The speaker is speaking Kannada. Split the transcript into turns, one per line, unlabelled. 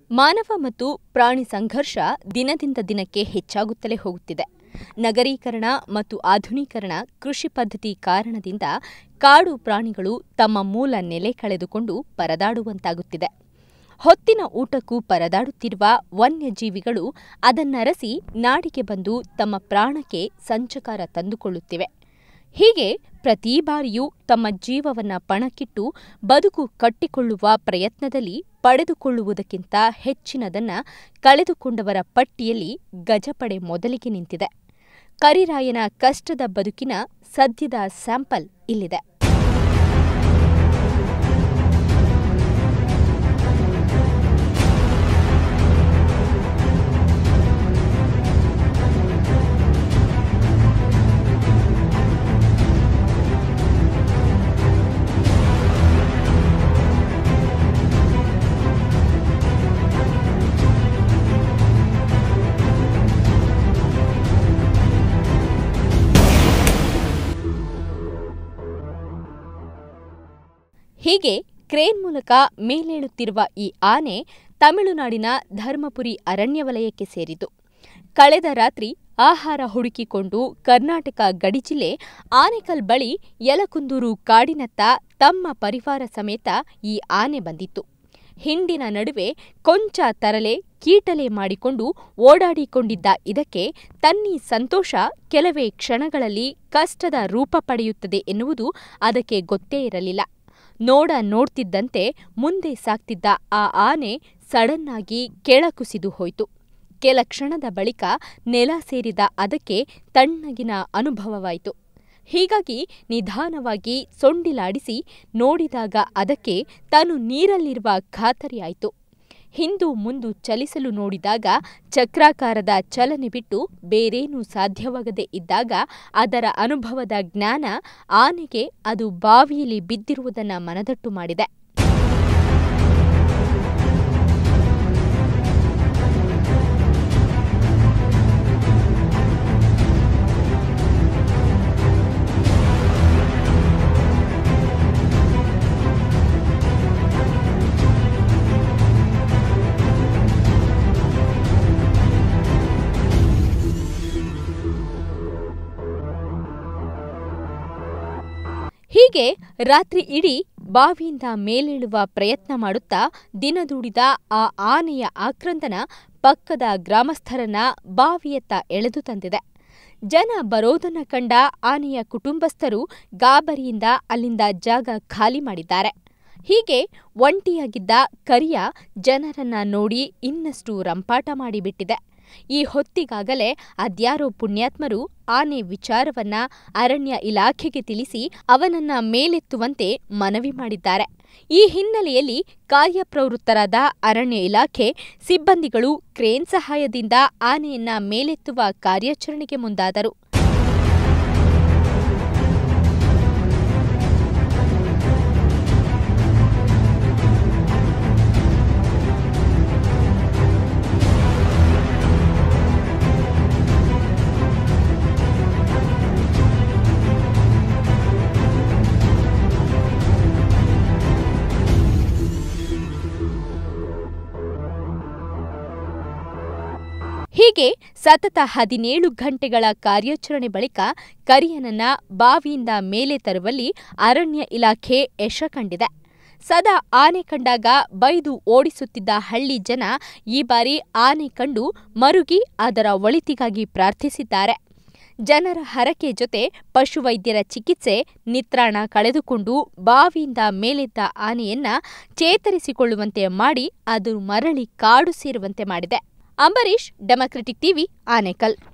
ಮಾನವ ಮತ್ತು ಪ್ರಾಣಿ ಸಂಘರ್ಷ ದಿನದಿಂದ ದಿನಕ್ಕೆ ಹೆಚ್ಚಾಗುತ್ತಲೇ ಹೋಗುತ್ತಿದೆ ನಗರೀಕರಣ ಮತ್ತು ಆಧುನೀಕರಣ ಕೃಷಿ ಪದ್ಧತಿ ಕಾರಣದಿಂದ ಕಾಡು ಪ್ರಾಣಿಗಳು ತಮ್ಮ ಮೂಲ ನೆಲೆ ಕಳೆದುಕೊಂಡು ಪರದಾಡುವಂತಾಗುತ್ತಿದೆ ಹೊತ್ತಿನ ಊಟಕ್ಕೂ ಪರದಾಡುತ್ತಿರುವ ವನ್ಯಜೀವಿಗಳು ಅದನ್ನರಸಿ ನಾಡಿಗೆ ಬಂದು ತಮ್ಮ ಪ್ರಾಣಕ್ಕೆ ಸಂಚಕಾರ ತಂದುಕೊಳ್ಳುತ್ತಿವೆ ಹೀಗೆ ಪ್ರತಿ ಬಾರಿಯೂ ತಮ್ಮ ಜೀವವನ್ನ ಪಣಕ್ಕಿಟ್ಟು ಬದುಕು ಕಟ್ಟಿಕೊಳ್ಳುವ ಪ್ರಯತ್ನದಲ್ಲಿ ಪಡೆದುಕೊಳ್ಳುವುದಕ್ಕಿಂತ ಹೆಚ್ಚಿನದನ್ನ ಕಳೆದುಕೊಂಡವರ ಪಟ್ಟಿಯಲ್ಲಿ ಗಜಪಡೆ ಮೊದಲಿಗೆ ನಿಂತಿದೆ ಕರಿರಾಯನ ಕಷ್ಟದ ಬದುಕಿನ ಸದ್ಯದ ಸ್ಯಾಂಪಲ್ ಇಲ್ಲಿದೆ ಹೀಗೆ ಕ್ರೇನ್ ಮೂಲಕ ಮೇಲೇಳುತ್ತಿರುವ ಈ ಆನೆ ತಮಿಳುನಾಡಿನ ಧರ್ಮಪುರಿ ಅರಣ್ಯ ವಲಯಕ್ಕೆ ಸೇರಿತು ಕಳೆದ ರಾತ್ರಿ ಆಹಾರ ಹುಡುಕಿಕೊಂಡು ಕರ್ನಾಟಕ ಗಡಿಜಿಲ್ಲೆ ಆನೆಕಲ್ ಬಳಿ ಯಲಕುಂದೂರು ಕಾಡಿನತ್ತ ತಮ್ಮ ಪರಿವಾರ ಸಮೇತ ಈ ಆನೆ ಬಂದಿತ್ತು ಹಿಂಡಿನ ನಡುವೆ ಕೊಂಚ ತರಲೆ ಕೀಟಲೆ ಮಾಡಿಕೊಂಡು ಓಡಾಡಿಕೊಂಡಿದ್ದ ಇದಕ್ಕೆ ತನ್ನಿ ಸಂತೋಷ ಕೆಲವೇ ಕ್ಷಣಗಳಲ್ಲಿ ಕಷ್ಟದ ರೂಪ ಪಡೆಯುತ್ತದೆ ಎನ್ನುವುದು ಅದಕ್ಕೆ ಗೊತ್ತೇ ಇರಲಿಲ್ಲ ನೋಡ ನೋಡ್ತಿದ್ದಂತೆ ಮುಂದೆ ಸಾಗ್ತಿದ್ದ ಆ ಆನೆ ಸಡನ್ ಆಗಿ ಕೆಳಕುಸಿದು ಹೋಯಿತು ಕೆಲ ಕ್ಷಣದ ಬಳಿಕ ನೆಲ ಸೇರಿದ ಅದಕ್ಕೆ ತಣ್ಣಗಿನ ಅನುಭವವಾಯಿತು ಹೀಗಾಗಿ ನಿಧಾನವಾಗಿ ಸೊಂಡಿಲಾಡಿಸಿ ನೋಡಿದಾಗ ಅದಕ್ಕೆ ತಾನು ನೀರಲ್ಲಿರುವ ಖಾತರಿಯಾಯಿತು ಹಿಂದು ಮುಂದು ಚಲಿಸಲು ನೋಡಿದಾಗ ಚಕ್ರಾಕಾರದ ಚಲನೆ ಬಿಟ್ಟು ಬೇರೇನೂ ಸಾಧ್ಯವಾಗದೇ ಇದ್ದಾಗ ಅದರ ಅನುಭವದ ಜ್ಞಾನ ಆನೆಗೆ ಅದು ಬಾವಿಯಲ್ಲಿ ಬಿದ್ದಿರುವುದನ್ನು ಮನದಟ್ಟು ಮಾಡಿದೆ ಹೀಗೆ ರಾತ್ರಿ ಇಡೀ ಬಾವಿಯಿಂದ ಮೇಲೇಳುವ ಪ್ರಯತ್ನ ಮಾಡುತ್ತಾ ದಿನದೂಡಿದ ಆ ಆನೆಯ ಆಕ್ರಂದನ ಪಕ್ಕದ ಗ್ರಾಮಸ್ಥರನ್ನ ಬಾವಿಯತ್ತ ಎಳೆದು ತಂದಿದೆ ಜನ ಬರೋದನ್ನ ಕಂಡ ಆನೆಯ ಕುಟುಂಬಸ್ಥರು ಗಾಬರಿಯಿಂದ ಅಲ್ಲಿಂದ ಜಾಗ ಖಾಲಿ ಮಾಡಿದ್ದಾರೆ ಹೀಗೆ ಒಂಟಿಯಾಗಿದ್ದ ಕರಿಯ ಜನರನ್ನ ನೋಡಿ ಇನ್ನಷ್ಟು ರಂಪಾಟ ಮಾಡಿಬಿಟ್ಟಿದೆ ಈ ಹೊತ್ತಿಗಾಗಲೇ ಅದ್ಯಾರೋ ಪುಣ್ಯಾತ್ಮರು ಆನೆ ವಿಚಾರವನ್ನ ಅರಣ್ಯ ಇಲಾಖೆಗೆ ತಿಳಿಸಿ ಅವನನ್ನ ಮೇಲೆತ್ತುವಂತೆ ಮನವಿ ಮಾಡಿದ್ದಾರೆ ಈ ಹಿನ್ನೆಲೆಯಲ್ಲಿ ಕಾರ್ಯಪ್ರವೃತ್ತರಾದ ಅರಣ್ಯ ಇಲಾಖೆ ಸಿಬ್ಬಂದಿಗಳು ಕ್ರೇನ್ ಸಹಾಯದಿಂದ ಆನೆಯನ್ನ ಮೇಲೆತ್ತುವ ಕಾರ್ಯಾಚರಣೆಗೆ ಮುಂದಾದರು ಹೀಗೆ ಸತತ ಹದಿನೇಳು ಗಂಟೆಗಳ ಕಾರ್ಯಾಚರಣೆ ಬಳಿಕ ಕರಿಯನನ್ನ ಬಾವಿಯಿಂದ ಮೇಲೆ ತರುವಲ್ಲಿ ಅರಣ್ಯ ಇಲಾಖೆ ಯಶ ಕಂಡಿದೆ ಸದಾ ಆನೆ ಕಂಡಾಗ ಬೈದು ಓಡಿಸುತ್ತಿದ್ದ ಹಳ್ಳಿ ಜನ ಈ ಬಾರಿ ಆನೆ ಕಂಡು ಮರುಗಿ ಅದರ ಒಳಿತಿಗಾಗಿ ಪ್ರಾರ್ಥಿಸಿದ್ದಾರೆ ಜನರ ಹರಕೆ ಜೊತೆ ಪಶುವೈದ್ಯರ ಚಿಕಿತ್ಸೆ ನಿತ್ರಾಣ ಕಳೆದುಕೊಂಡು ಬಾವಿಯಿಂದ ಮೇಲೆದ್ದ ಆನೆಯನ್ನ ಚೇತರಿಸಿಕೊಳ್ಳುವಂತೆ ಮಾಡಿ ಅದು ಮರಳಿ ಕಾಡು ಸೇರುವಂತೆ ಮಾಡಿದೆ ಅಂಬರೀಶ್ ಡೆಮೊಕ್ರೆಟಿಕ್ ಟಿವಿ ಆನೇಕಲ್